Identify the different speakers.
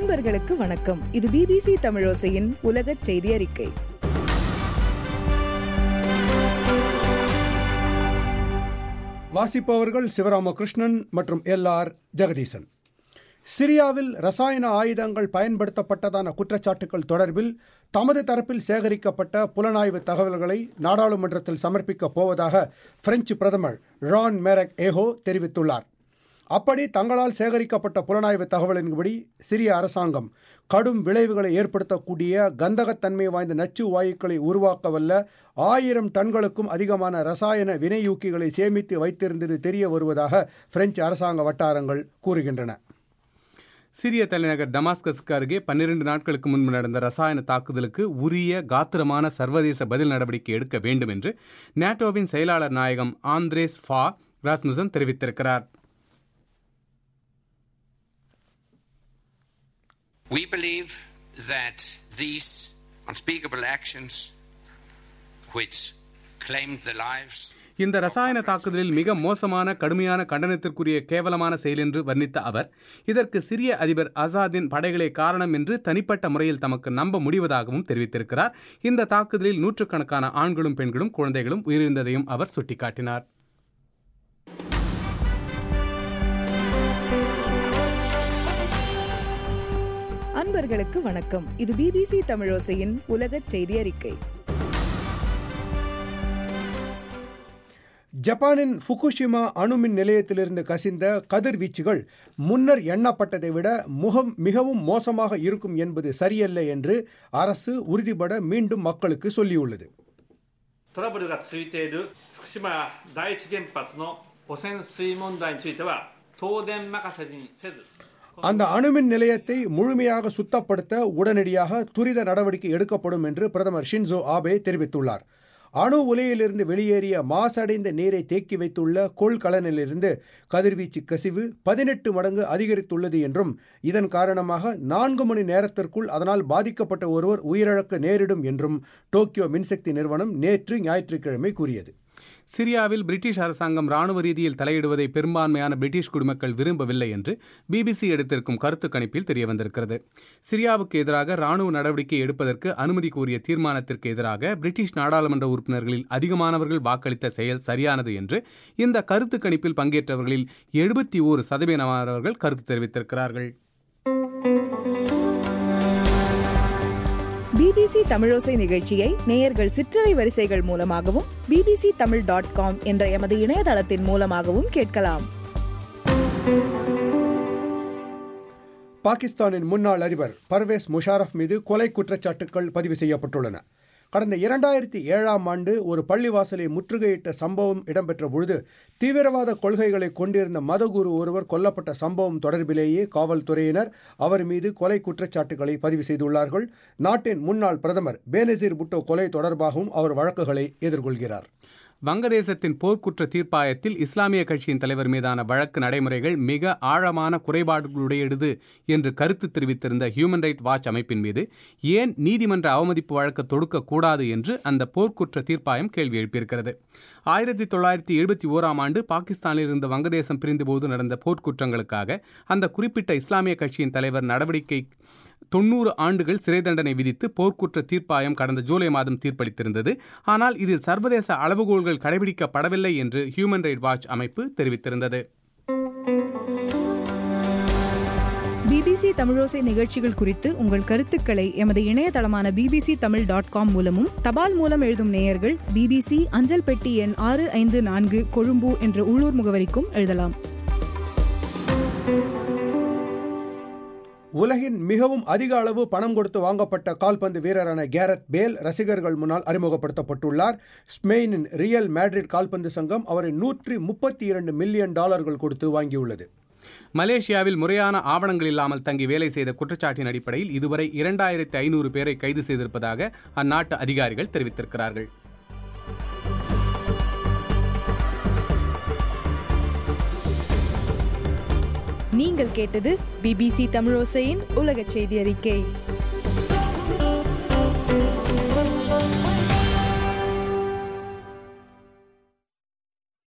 Speaker 1: அன்பர்களுக்கு வணக்கம் இது பிபிசி தமிழோசையின் உலகச் செய்தி அறிக்கை
Speaker 2: வாசிப்பவர்கள் சிவராமகிருஷ்ணன் மற்றும் எல் ஆர் ஜெகதீசன் சிரியாவில் ரசாயன ஆயுதங்கள் பயன்படுத்தப்பட்டதான குற்றச்சாட்டுகள் தொடர்பில் தமது தரப்பில் சேகரிக்கப்பட்ட புலனாய்வு தகவல்களை நாடாளுமன்றத்தில் சமர்ப்பிக்கப் போவதாக பிரெஞ்சு பிரதமர் ரான் மேரக் ஏஹோ தெரிவித்துள்ளார் அப்படி தங்களால் சேகரிக்கப்பட்ட புலனாய்வு தகவலின்படி சிரிய அரசாங்கம் கடும் விளைவுகளை ஏற்படுத்தக்கூடிய கந்தகத்தன்மை வாய்ந்த நச்சு வாயுக்களை உருவாக்கவல்ல ஆயிரம் டன்களுக்கும் அதிகமான ரசாயன வினையூக்கிகளை சேமித்து வைத்திருந்தது தெரிய வருவதாக பிரெஞ்சு அரசாங்க வட்டாரங்கள் கூறுகின்றன
Speaker 3: சிரிய தலைநகர் டமாஸ்கஸுக்கு அருகே பன்னிரண்டு நாட்களுக்கு முன்பு நடந்த ரசாயன தாக்குதலுக்கு உரிய காத்திரமான சர்வதேச பதில் நடவடிக்கை எடுக்க வேண்டும் என்று நேட்டோவின் செயலாளர் நாயகம் ஆந்திரேஸ் ஃபா ராஸ்முசன் தெரிவித்திருக்கிறார்
Speaker 4: We believe that these unspeakable actions, which claimed the lives
Speaker 3: இந்த ரசாயன தாக்குதலில் மிக மோசமான கடுமையான கண்டனத்திற்குரிய கேவலமான செயல் என்று வர்ணித்த அவர் இதற்கு சிரிய அதிபர் அசாதின் படைகளே காரணம் என்று தனிப்பட்ட முறையில் தமக்கு நம்ப முடிவதாகவும் தெரிவித்திருக்கிறார் இந்த தாக்குதலில் நூற்றுக்கணக்கான ஆண்களும் பெண்களும் குழந்தைகளும் உயிரிழந்ததையும் அவர் சுட்டிக்காட்டினார்
Speaker 1: அன்பர்களுக்கு வணக்கம் இது பிபிசி தமிழோசையின் உலகச் செய்தி அறிக்கை
Speaker 2: ஜப்பானின் ஃபுகுஷிமா அணுமின் நிலையத்திலிருந்து கசிந்த கதிர்வீச்சுகள் முன்னர் எண்ணப்பட்டதை விட முகம் மிகவும் மோசமாக இருக்கும் என்பது சரியல்ல என்று அரசு உறுதிபட மீண்டும் மக்களுக்கு சொல்லியுள்ளது
Speaker 5: トラブルが続いている福島第一原発の汚染水問題については東電任せにせず
Speaker 2: அந்த அணுமின் நிலையத்தை முழுமையாக சுத்தப்படுத்த உடனடியாக துரித நடவடிக்கை எடுக்கப்படும் என்று பிரதமர் ஷின்சோ ஆபே தெரிவித்துள்ளார் அணு உலையிலிருந்து வெளியேறிய மாசடைந்த நீரை தேக்கி வைத்துள்ள கொள்கலனிலிருந்து கதிர்வீச்சு கசிவு பதினெட்டு மடங்கு அதிகரித்துள்ளது என்றும் இதன் காரணமாக நான்கு மணி நேரத்திற்குள் அதனால் பாதிக்கப்பட்ட ஒருவர் உயிரிழக்க நேரிடும் என்றும் டோக்கியோ மின்சக்தி நிறுவனம் நேற்று ஞாயிற்றுக்கிழமை கூறியது
Speaker 3: சிரியாவில் பிரிட்டிஷ் அரசாங்கம் ராணுவ ரீதியில் தலையிடுவதை பெரும்பான்மையான பிரிட்டிஷ் குடிமக்கள் விரும்பவில்லை என்று பிபிசி எடுத்திருக்கும் கருத்து கணிப்பில் தெரியவந்திருக்கிறது சிரியாவுக்கு எதிராக ராணுவ நடவடிக்கை எடுப்பதற்கு அனுமதி கோரிய தீர்மானத்திற்கு எதிராக பிரிட்டிஷ் நாடாளுமன்ற உறுப்பினர்களில் அதிகமானவர்கள் வாக்களித்த செயல் சரியானது என்று இந்த கருத்து கணிப்பில் பங்கேற்றவர்களில் எழுபத்தி ஓரு சதவீதமானவர்கள் கருத்து தெரிவித்திருக்கிறார்கள்
Speaker 1: பிபிசி தமிழோசை நிகழ்ச்சியை நேயர்கள் சிற்றலை வரிசைகள் மூலமாகவும் பிபிசி தமிழ் டாட் காம் என்ற எமது இணையதளத்தின் மூலமாகவும் கேட்கலாம்
Speaker 2: பாகிஸ்தானின் முன்னாள் அதிபர் பர்வேஸ் முஷாரஃப் மீது கொலை குற்றச்சாட்டுகள் பதிவு செய்யப்பட்டுள்ளன கடந்த இரண்டாயிரத்தி ஏழாம் ஆண்டு ஒரு பள்ளிவாசலை முற்றுகையிட்ட சம்பவம் இடம்பெற்ற பொழுது தீவிரவாத கொள்கைகளை கொண்டிருந்த மதகுரு ஒருவர் கொல்லப்பட்ட சம்பவம் தொடர்பிலேயே காவல்துறையினர் அவர் மீது கொலை குற்றச்சாட்டுகளை பதிவு செய்துள்ளார்கள் நாட்டின் முன்னாள் பிரதமர் பேனசீர் புட்டோ கொலை தொடர்பாகவும் அவர் வழக்குகளை எதிர்கொள்கிறார்
Speaker 3: வங்கதேசத்தின் போர்க்குற்ற தீர்ப்பாயத்தில் இஸ்லாமிய கட்சியின் தலைவர் மீதான வழக்கு நடைமுறைகள் மிக ஆழமான குறைபாடுகளுடையது என்று கருத்து தெரிவித்திருந்த ஹியூமன் ரைட் வாட்ச் அமைப்பின் மீது ஏன் நீதிமன்ற அவமதிப்பு வழக்கு தொடுக்கக்கூடாது என்று அந்த போர்க்குற்ற தீர்ப்பாயம் கேள்வி எழுப்பியிருக்கிறது ஆயிரத்தி தொள்ளாயிரத்தி எழுபத்தி ஓராம் ஆண்டு பாகிஸ்தானில் இருந்து வங்கதேசம் பிரிந்தபோது நடந்த போர்க்குற்றங்களுக்காக அந்த குறிப்பிட்ட இஸ்லாமிய கட்சியின் தலைவர் நடவடிக்கை தொண்ணூறு ஆண்டுகள் சிறை தண்டனை விதித்து போர்க்குற்ற தீர்ப்பாயம் கடந்த ஜூலை மாதம் தீர்ப்பளித்திருந்தது ஆனால் இதில் சர்வதேச அளவுகோல்கள் கடைபிடிக்கப்படவில்லை என்று ஹியூமன் ரைட் வாட்ச் அமைப்பு தெரிவித்திருந்தது
Speaker 1: பிபிசி தமிழோசை நிகழ்ச்சிகள் குறித்து உங்கள் கருத்துக்களை எமது இணையதளமான பிபிசி தமிழ் டாட் காம் மூலமும் தபால் மூலம் எழுதும் நேயர்கள் பிபிசி அஞ்சல் பெட்டி எண் ஆறு ஐந்து நான்கு கொழும்பு என்ற உள்ளூர் முகவரிக்கும் எழுதலாம்
Speaker 2: உலகின் மிகவும் அதிக அளவு பணம் கொடுத்து வாங்கப்பட்ட கால்பந்து வீரரான கேரத் பேல் ரசிகர்கள் முன்னால் அறிமுகப்படுத்தப்பட்டுள்ளார் ஸ்பெயினின் ரியல் மேட்ரிட் கால்பந்து சங்கம் அவரை நூற்றி முப்பத்தி இரண்டு மில்லியன் டாலர்கள் கொடுத்து வாங்கியுள்ளது
Speaker 3: மலேசியாவில் முறையான ஆவணங்கள் இல்லாமல் தங்கி வேலை செய்த குற்றச்சாட்டின் அடிப்படையில் இதுவரை இரண்டாயிரத்தி ஐநூறு பேரை கைது செய்திருப்பதாக அந்நாட்டு அதிகாரிகள் தெரிவித்திருக்கிறார்கள்
Speaker 1: நீங்கள் கேட்டது பிபிசி தமிழோசையின் உலகச் செய்தி அறிக்கை